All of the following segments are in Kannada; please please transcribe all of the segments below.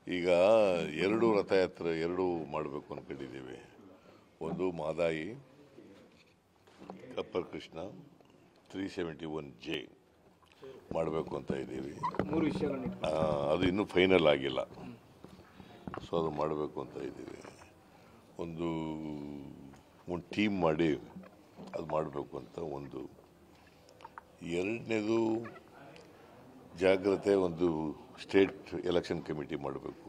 ಈಗ ಎರಡು ರಥಯಾತ್ರೆ ಎರಡು ಮಾಡಬೇಕು ಅಂದ್ಕೊಂಡಿದ್ದೀವಿ ಒಂದು Mahadayi upper Krishna three seventy one J ಮಾಡಬೇಕು ಅಂತ ಇದ್ದೀವಿ ಮೂರು ವಿಷಯಗಳನ್ನ ಇಟ್ಕೊಂಡು ಆ, ಅದು ಇನ್ನೂ ಫೈನಲ್ ಆಗಿಲ್ಲ ಸೊ ಅದು ಮಾಡಬೇಕು ಅಂತ ಇದ್ದೀವಿ ಒಂದು ಒಂದು ಟೀಮ್ ಮಾಡಿ ಅದು ಮಾಡಬೇಕು ಅಂತ ಒಂದು ಎರಡನೇದು ಜಾಗ್ರತೆ ಒಂದು ಸ್ಟೇಟ್ ಎಲೆಕ್ಷನ್ ಕಮಿಟಿ ಮಾಡಬೇಕು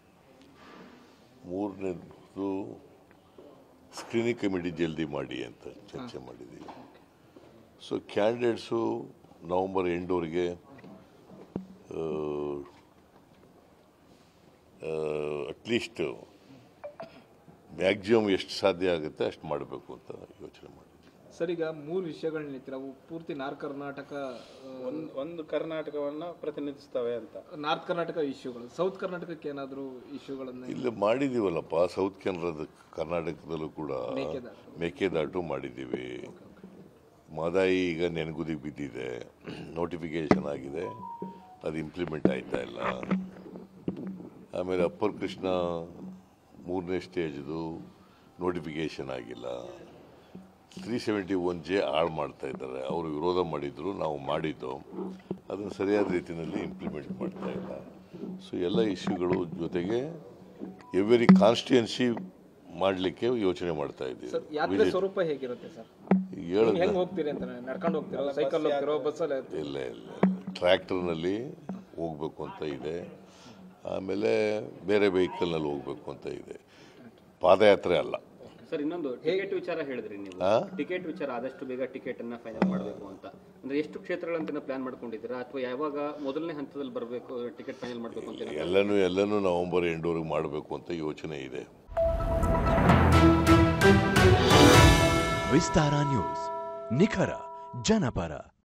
ಮೂರನೇದು ಸ್ಕ್ರೀನಿಂಗ್ ಕಮಿಟಿ ಜಲ್ದಿ ಮಾಡಿ ಅಂತ ಚರ್ಚೆ ಮಾಡಿದ್ದೀವಿ ಸೊ ಕ್ಯಾಂಡಿಡೇಟ್ಸು ನವಂಬರ್ ಎಂಡವರೆಗೆ ಅಟ್ಲೀಸ್ಟ್ ಮ್ಯಾಕ್ಸಿಮಮ್ ಎಷ್ಟು ಸಾಧ್ಯ ಆಗುತ್ತೆ ಅಷ್ಟು ಮಾಡಬೇಕು ಅಂತ ಯೋಚನೆ ಮಾಡಿದ್ವಿ ಸರ್ ಈಗ ಮೂರು ವಿಷಯಗಳನ್ನ ಇರ್ತೀರ ಅವು ಪೂರ್ತಿ ನಾರ್ತ್ ಕರ್ನಾಟಕ ಆ, ಒಂದು ಒಂದು ಕರ್ನಾಟಕವನ್ನ ಪ್ರತಿನಿಧಿಸ್ತವೆ ಅಂತ ನಾರ್ತ್ ಕರ್ನಾಟಕ ಇಶ್ಯೂಗಳು ಸೌತ್ ಕರ್ನಾಟಕಕ್ಕೆ ಏನಾದರೂ ಇಶ್ಯೂಗಳನ್ನ ಇಲ್ಲಿ ಮಾಡಿದ್ದೀವಲ್ಲಪ್ಪ ಸೌತ್ ಕೆನರಾದ ಕರ್ನಾಟಕದಲ್ಲೂ ಕೂಡ ಮೇಕೆದಾಟು. ಮೇಕೆದಾಟು ಮಾಡಿದ್ದೀವಿ ಮಾದಾಯಿ ಈಗ ನೆನಗುದಿಗೆ ಬಿದ್ದಿದೆ ನೋಟಿಫಿಕೇಶನ್ ಆಗಿದೆ ಅದು ಇಂಪ್ಲಿಮೆಂಟ್ ಆಯ್ತಾ ಇಲ್ಲ ಆಮೇಲೆ ಅಪ್ಪರ್ ಕೃಷ್ಣ ಮೂರನೇ ಸ್ಟೇಜ್ದು ನೋಟಿಫಿಕೇಶನ್ ಆಗಿಲ್ಲ ತ್ರೀ ಸೆವೆಂಟಿ ಒನ್ ಜೆ ಹಾಳು ಮಾಡ್ತಾ ಇದ್ದಾರೆ ಅವರು ವಿರೋಧ ಮಾಡಿದ್ರು ನಾವು ಮಾಡಿದ್ದು ಅದನ್ನು ಸರಿಯಾದ ರೀತಿಯಲ್ಲಿ ಇಂಪ್ಲಿಮೆಂಟ್ ಮಾಡ್ತಾ ಇಲ್ಲ ಸೊ ಎಲ್ಲ ಇಶ್ಯೂಗಳು ಜೊತೆಗೆ ಎವ್ರಿ ಕಾನ್ಸ್ಟಿಟ್ಯೂನ್ಸಿ ಮಾಡಲಿಕ್ಕೆ ಯೋಚನೆ ಮಾಡ್ತಾ ಸರ್ ಯಾತ್ರೆ ಇದ್ದೀವಿ ಸ್ವರೂಪ ಹೇಗಿರುತ್ತೆ ಸರ್ ಹೇಳ ಹೆಂಗ್ ಹೋಗ್ತೀರಿ ಅಂತ ನಡ್ಕೊಂಡು ಹೋಗ್ತೀರೋ ಸೈಕಲ್ ಹೋಗ್ತಿರೋ ಬಸ್ಸಲ್ಲಿ ಇಲ್ಲ ಇಲ್ಲ ಟ್ರ್ಯಾಕ್ಟರ್ನಲ್ಲಿ ಹೋಗ್ಬೇಕು ಅಂತ ಇದೆ ಆಮೇಲೆ ಬೇರೆ ವೆಹಿಕಲ್ನಲ್ಲಿ ಹೋಗ್ಬೇಕು ಅಂತ ಇದೆ ಪಾದಯಾತ್ರೆ ಅಲ್ಲ ಸರ್ ಇನ್ನೊಂದು ಟಿಕೆಟ್ ವಿಚಾರ ಹೇಳಿದ್ರಿ ನೀವು ಆ? ಟಿಕೆಟ್ ವಿಚಾರ ಆದಷ್ಟು ಬೇಗ ಟಿಕೆಟ್ ಅನ್ನ ಫೈನಲ್ ಮಾಡಬೇಕು ಅಂತ ಅಂದ್ರೆ ಎಷ್ಟು ಕ್ಷೇತ್ರಗಳಂತ ಪ್ಲಾನ್ ಮಾಡ್ಕೊಂಡಿದ್ದೀರಾ ಅಥವಾ ಯಾವಾಗ ಮೊದಲನೇ ಹಂತದಲ್ಲಿ ಬರಬೇಕು ಟಿಕೆಟ್ ಫೈನಲ್ ಮಾಡಬೇಕು ಅಂತ ಏನಾದ್ರು ಎಲ್ಲನೂ ಎಲ್ಲನೂ ನವಂಬರ್ ಎಂಡವರೆಗೆ ಮಾಡಬೇಕು ಅಂತ ಯೋಚನೆ ಇದೆ ವಿಸ್ತಾರ ನ್ಯೂಸ್ ನಿಖರ ಜನಪರ